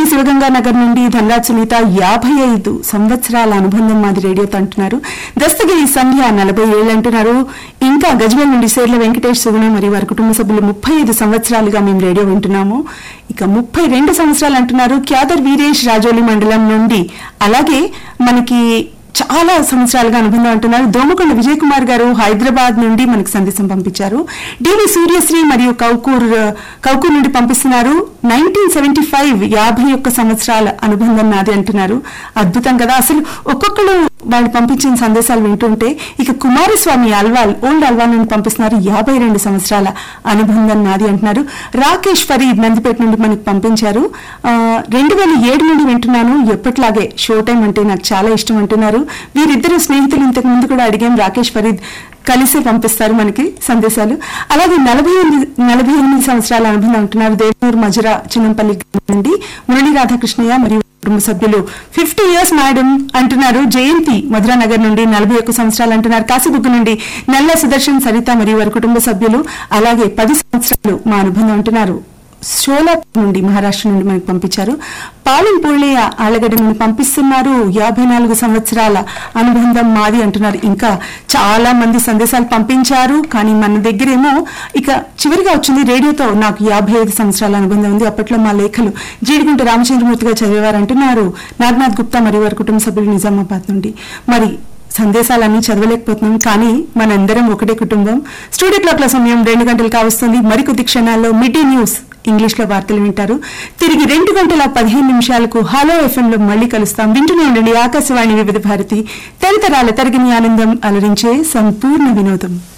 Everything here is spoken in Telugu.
శివగంగా నగర్ నుండి ధనరాజ్ సునీత యాభై ఐదు సంవత్సరాల అనుబంధం మాది రేడియోతో అంటున్నారు దస్తగిరి సంధ్య నలభై ఏళ్ళు అంటున్నారు ఇంకా గజ్వల్ నుండి సేర్ల వెంకటేష్ సుగుణ మరియు వారి కుటుంబ సభ్యులు ముప్పై ఐదు సంవత్సరాలుగా మేము రేడియో వింటున్నాము ఇక ముప్పై రెండు సంవత్సరాలు అంటున్నారు క్యాదర్ వీరేష్ రాజోలి మండలం నుండి అలాగే మనకి చాలా సంవత్సరాలుగా అనుబంధం అంటున్నారు దోమకొండ విజయ్ కుమార్ గారు హైదరాబాద్ నుండి మనకి సందేశం పంపించారు డివి సూర్యశ్రీ మరియు కౌకూర్ కౌకూర్ నుండి పంపిస్తున్నారు నైన్టీన్ సెవెంటీ ఫైవ్ యాభై ఒక్క సంవత్సరాల అనుబంధం నాది అంటున్నారు అద్భుతం కదా అసలు ఒక్కొక్కరు వాళ్ళు పంపించిన సందేశాలు వింటుంటే ఇక కుమారస్వామి అల్వాల్ ఓల్డ్ అల్వాల్ నుండి పంపిస్తున్నారు యాభై రెండు సంవత్సరాల అనుబంధం నాది అంటున్నారు రాకేష్ ఫరీద్ నందిపేట నుండి మనకి పంపించారు రెండు వేల ఏడు నుండి వింటున్నాను ఎప్పట్లాగే షో టైం అంటే నాకు చాలా ఇష్టం అంటున్నారు వీరిద్దరు స్నేహితులు ఇంతకు ముందు కూడా అడిగాం రాకేష్ ఫరీద్ కలిసి పంపిస్తారు మనకి సందేశాలు అలాగే నలభై ఎనిమిది నలభై ఎనిమిది సంవత్సరాల అనుబంధం అంటున్నారు దేవనూరు మజుర చిన్నంపల్లి నుండి మురళీ రాధాకృష్ణయ్య మరియు కుటుంబ సభ్యులు ఫిఫ్టీ ఇయర్స్ మేడం అంటున్నారు జయంతి మధురానగర్ నుండి నలభై ఒక్క సంవత్సరాలు అంటున్నారు కాశీబుగ్గు నుండి నల్ల సుదర్శన్ సరిత మరియు వారి కుటుంబ సభ్యులు అలాగే పది సంవత్సరాలు మా అనుబంధం అంటున్నారు షోలాపూర్ నుండి మహారాష్ట్ర నుండి మనకు పంపించారు పాలెం పూర్ణయ్య ఆలగడ్డ నుండి పంపిస్తున్నారు యాభై నాలుగు సంవత్సరాల అనుబంధం మాది అంటున్నారు ఇంకా చాలా మంది సందేశాలు పంపించారు కానీ మన దగ్గరేమో ఇక చివరిగా వచ్చింది రేడియోతో నాకు యాభై ఐదు సంవత్సరాల అనుబంధం ఉంది అప్పట్లో మా లేఖలు జీడిగుంట రామచంద్రమూర్తిగా చదివేవారు అంటున్నారు నాగనాథ్ గుప్తా మరియు వారి కుటుంబ సభ్యులు నిజామాబాద్ నుండి మరి సందేశాలన్నీ చదవలేకపోతున్నాం కానీ మనందరం ఒకటే కుటుంబం స్టూడియో క్లాక్ల సమయం రెండు గంటలు కావస్తుంది మరికొద్ది క్షణాల్లో మిడ్ డే న్యూస్ ఇంగ్లీష్ లో వార్తలు వింటారు తిరిగి రెండు గంటల పదిహేను నిమిషాలకు హలో ఎఫ్ఎం లో మళ్ళీ కలుస్తాం వింటూనే ఉండండి ఆకాశవాణి వివిధ భారతి తదితరాల తరగని ఆనందం అలరించే సంపూర్ణ వినోదం